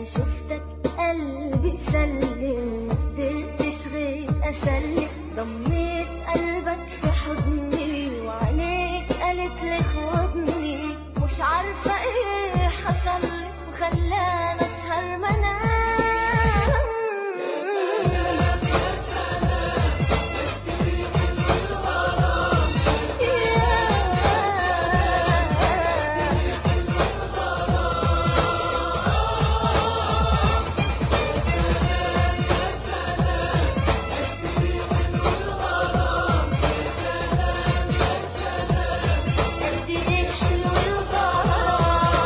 شفتك قلبي سلم قدرتش غير اسلم ضميت قلبك في حضني وعينيك قالت لي خدني مش عارفة ايه حصل لي وخلاني اسهر منام يا قد ايه حلو الغرام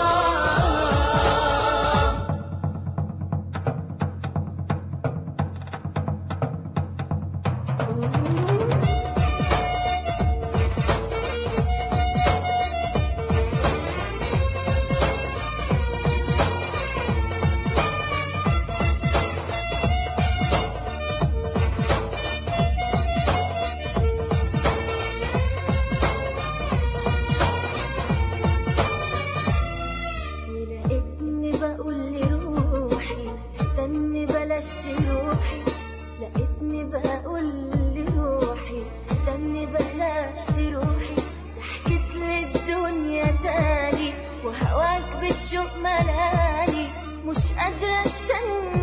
ولقيتني بقول لروحي استني بلاش تروحي لقيتني بقول لروحي استني بلاش تروحي ضحكت لي الدنيا تاني وهواك بالشوق ملاني مش قادرة استنى